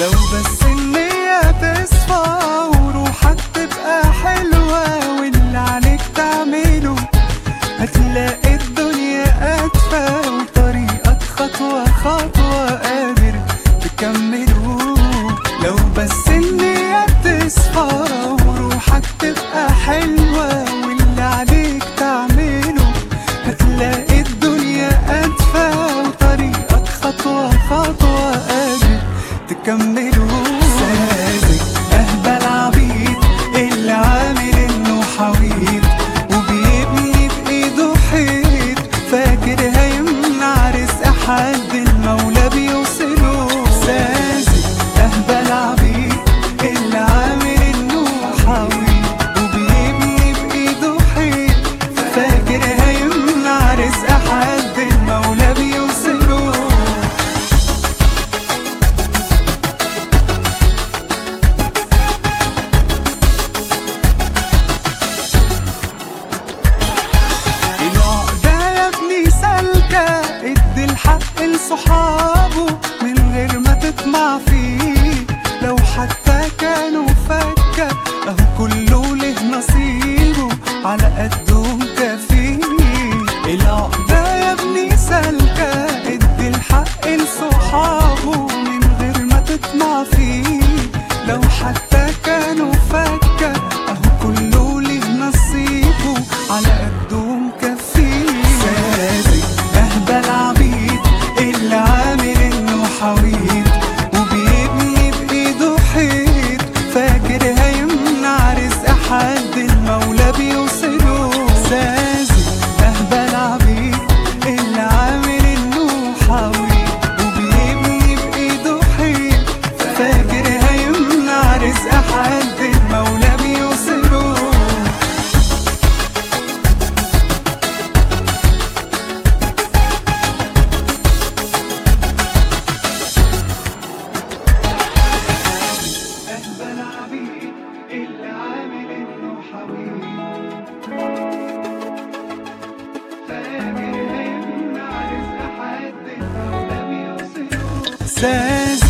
لو بس النية تصفى وروحك تبقى حلوة واللي عليك تعمله هتلاقي الدنيا أدفى وطريقك خطوة خطوة قادر تكمله لو بس النية تصفى وروحك تبقى حلوة واللي عليك تعمله هتلاقي الدنيا أدفى وطريقك خطوة خطوة قادر تكمله ساذج أهبل عبيط اللي عامل إنه حويط وبيبني بإيده حيط فاكر هيمنع رزق حد المولى بيوصله ساذج أهبل عبيط اللي عامل إنه حويط وبيبني بإيده حيط فاكر هيمنع رزق حد المولى بيوصله العقدة يا ابني سالكة ادي الحق لصحابه من غير ما تطمع فيه لو حتى كانوا فكة اهو كله له نصيبه على قده مكفيه العقدة يا ابني سالكة ادي الحق لصحابه من غير ما تطمع فيه لو حتى كانوا فكة اهو كله له نصيبه على قده مكفيه ساذج اهبل عبيط اللي عامل انه حويط وبيبني بايده حيط فاكر هيمنع رزق حد المولى بيوصله ساذج اهبل عبيط اللي عامل انه حويط وبيبني بايده حيط فاكر هيمنع رزق حد المولى بيوصله أهبل عبيد اللي عامل إنه حبيب فاكر هيمنع رزق حد المولى بيوصله ساذج